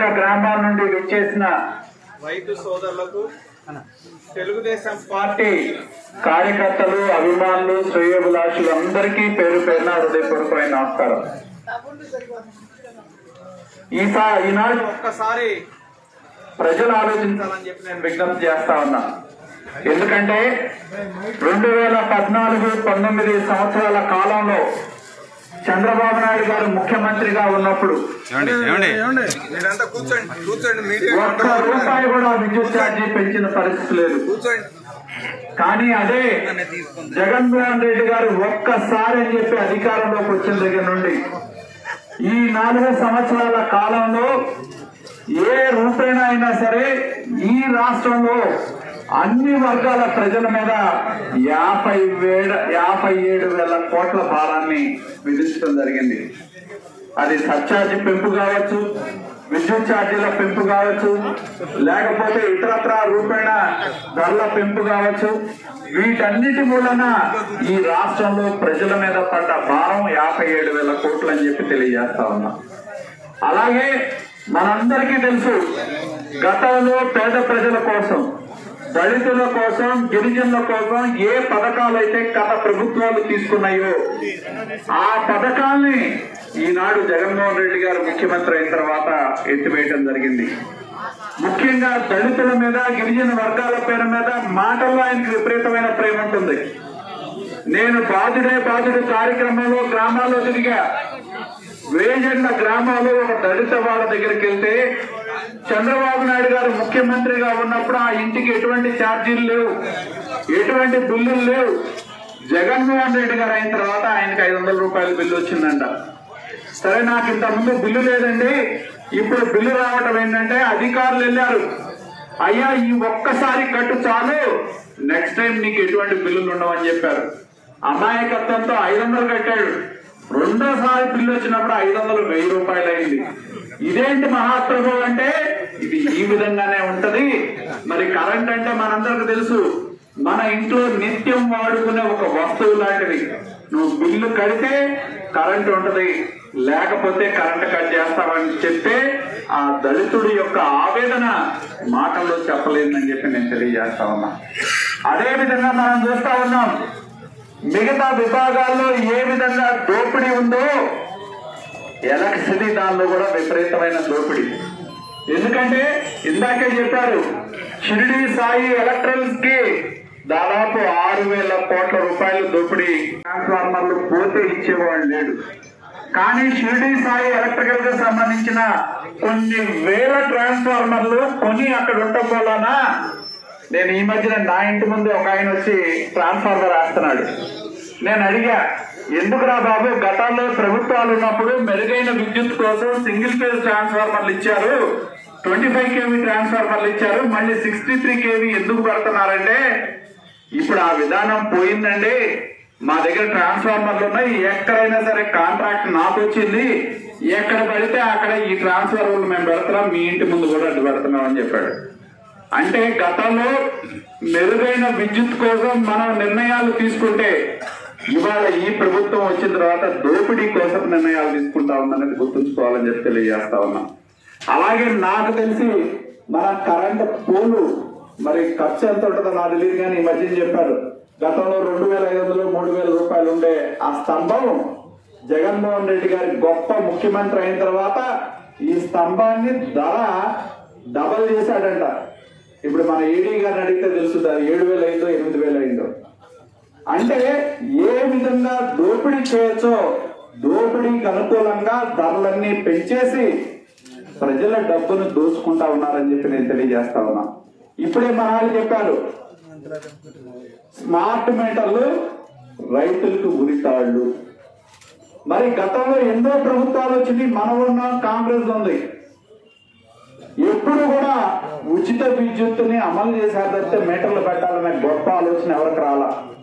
వివిధ గ్రామాల నుండి విచ్చేసిన రైతు సోదరులకు తెలుగుదేశం పార్టీ కార్యకర్తలు అభిమానులు శ్రేయోభిలాషులు అందరికీ పేరు పేరున హృదయపూర్వకమైన నమస్కారం ఈసా ఈనాడు ఒక్కసారి ప్రజలు ఆలోచించాలని చెప్పి నేను విజ్ఞప్తి చేస్తా ఉన్నా ఎందుకంటే రెండు వేల పద్నాలుగు పంతొమ్మిది సంవత్సరాల కాలంలో చంద్రబాబు నాయుడు గారు ముఖ్యమంత్రిగా ఉన్నప్పుడు ఏమండి ఏమండి మీరంతా కూర్చోండి కూర్చోండి మీడియా ఒక్క రూపాయి కూడా విద్యుత్ ఛార్జీ పెంచిన పరిస్థితి లేదు కూర్చోండి కానీ అదే జగన్మోహన్ రెడ్డి గారు ఒక్కసారి అని చెప్పి అధికారంలోకి వచ్చిన దగ్గర నుండి ఈ నాలుగు సంవత్సరాల కాలంలో ఏ రూపేణ అయినా సరే ఈ రాష్ట్రంలో అన్ని వర్గాల ప్రజల మీద యాభై వేల యాభై ఏడు వేల కోట్ల భారాన్ని విధించడం జరిగింది అది సర్చార్జీ పెంపు కావచ్చు విద్యుత్ ఛార్జీల పెంపు కావచ్చు లేకపోతే ఇతరత్ర రూపేణ ధరల పెంపు కావచ్చు వీటన్నిటి మూలన ఈ రాష్ట్రంలో ప్రజల మీద పడ్డ భారం యాభై ఏడు వేల కోట్లు అని చెప్పి తెలియజేస్తా ఉన్నా అలాగే మనందరికీ తెలుసు గతంలో పేద ప్రజల కోసం దళితుల కోసం గిరిజనుల కోసం ఏ పథకాలు అయితే గత ప్రభుత్వాలు తీసుకున్నాయో ఆ పథకాల్ని ఈనాడు జగన్మోహన్ రెడ్డి గారు ముఖ్యమంత్రి అయిన తర్వాత ఎత్తివేయడం జరిగింది ముఖ్యంగా దళితుల మీద గిరిజన వర్గాల పేరు మీద మాటల్లో ఆయనకి విపరీతమైన ప్రేమ ఉంటుంది నేను బాధుడే బాధుడు కార్యక్రమంలో గ్రామాల్లో తిరిగా వేజెండ్ల గ్రామాల్లో ఒక దళిత వాళ్ళ దగ్గరికి వెళ్తే చంద్రబాబు నాయుడు గారు ముఖ్యమంత్రిగా ఉన్నప్పుడు ఆ ఇంటికి ఎటువంటి ఛార్జీలు లేవు ఎటువంటి బిల్లులు లేవు జగన్మోహన్ రెడ్డి గారు అయిన తర్వాత ఆయనకి ఐదు వందల రూపాయల బిల్లు వచ్చిందంట సరే నాకు ఇంత ముందు బిల్లు లేదండి ఇప్పుడు బిల్లు రావటం ఏంటంటే అధికారులు వెళ్ళారు అయ్యా ఈ ఒక్కసారి కట్టు చాలు నెక్స్ట్ టైం నీకు ఎటువంటి బిల్లులు ఉండవని చెప్పారు అమాయకత్వంతో ఐదు వందలు కట్టాడు రెండోసారి బిల్లు వచ్చినప్పుడు ఐదు వందలు వెయ్యి రూపాయలు అయింది ఇదేంటి మహాప్రభు అంటే ఇది ఈ విధంగానే ఉంటది మరి కరెంట్ అంటే మనందరికి తెలుసు మన ఇంట్లో నిత్యం వాడుకునే ఒక వస్తువు లాంటిది నువ్వు బిల్లు కడితే కరెంట్ ఉంటది లేకపోతే కరెంట్ కట్ చేస్తామని చెప్తే ఆ దళితుడి యొక్క ఆవేదన మాటల్లో చెప్పలేదని చెప్పి నేను తెలియజేస్తా ఉన్నా అదే విధంగా మనం చూస్తా ఉన్నాం మిగతా విభాగాల్లో ఏ విధంగా దోపిడీ ఉందో ఎలక్ట్రిసిటీ దానిలో కూడా విపరీతమైన దోపిడీ ఎందుకంటే ఇందాకే చెప్పారు షిరిడి సాయి ఎలక్ట్రల్స్ కి దాదాపు ఆరు వేల కోట్ల రూపాయలు దోపిడీ ట్రాన్స్ఫార్మర్లు పోతే ఇచ్చేవాడు లేడు కానీ షిరిడి సాయి ఎలక్ట్రికల్ కి సంబంధించిన కొన్ని వేల ట్రాన్స్ఫార్మర్లు కొని అక్కడ ఉండటం వలన నేను ఈ మధ్యన నా ఇంటి ముందు ఒక ఆయన వచ్చి ట్రాన్స్ఫార్మర్ వేస్తున్నాడు నేను అడిగా ఎందుకురా బాబు గతాల్లో ప్రభుత్వాలు ఉన్నప్పుడు మెరుగైన విద్యుత్ కోసం సింగిల్ ఫేజ్ ట్రాన్స్ఫార్మర్లు ఇచ్చారు ట్వంటీ ఫైవ్ కేవీ ట్రాన్స్ఫార్మర్లు ఇచ్చారు మళ్ళీ సిక్స్టీ త్రీ కేవీ ఎందుకు పెడుతున్నారంటే ఇప్పుడు ఆ విధానం పోయిందండి మా దగ్గర ట్రాన్స్ఫార్మర్లు ఉన్నాయి ఎక్కడైనా సరే కాంట్రాక్ట్ నాకు వచ్చింది ఎక్కడ పడితే అక్కడ ఈ ట్రాన్స్ఫార్మర్లు మేము పెడుతున్నాం మీ ఇంటి ముందు కూడా అడ్డు పెడుతున్నాం అని చెప్పాడు అంటే గతంలో మెరుగైన విద్యుత్ కోసం మనం నిర్ణయాలు తీసుకుంటే ఇవాళ ఈ ప్రభుత్వం వచ్చిన తర్వాత దోపిడీ కోసం నిర్ణయాలు తీసుకుంటా ఉందనేది గుర్తుంచుకోవాలని చెప్పి తెలియజేస్తా ఉన్నా అలాగే నాకు తెలిసి మన కరెంట్ పోలు మరి ఖర్చు ఎంత ఉంటుందో నాకు తెలియదు కానీ ఈ మధ్యన చెప్పారు గతంలో రెండు వేల ఐదు వందలు మూడు వేల రూపాయలు ఉండే ఆ స్తంభం జగన్మోహన్ రెడ్డి గారి గొప్ప ముఖ్యమంత్రి అయిన తర్వాత ఈ స్తంభాన్ని ధర డబల్ చేశాడంట ఇప్పుడు మన ఏడీ గారిని అడిగితే తెలుస్తుంది అది ఏడు వేలు అయిందో ఎనిమిది వేలు అయిందో అంటే ఏ విధంగా దోపిడీ చేయొచ్చో దోపిడీకి అనుకూలంగా ధరలన్నీ పెంచేసి ప్రజల డబ్బును దోచుకుంటా ఉన్నారని చెప్పి నేను తెలియజేస్తా ఉన్నా ఇప్పుడే మన వాళ్ళు చెప్పారు స్మార్ట్ మీటర్లు రైతులకు ఉరితాళ్ళు మరి గతంలో ఎన్నో ప్రభుత్వాలు వచ్చింది మనం ఉన్నాం కాంగ్రెస్ ఉంది ఎప్పుడు కూడా ఉచిత విద్యుత్తుని అమలు చేశారు తప్పితే మీటర్లు పెట్టాలనే గొప్ప ఆలోచన ఎవరికి రాలా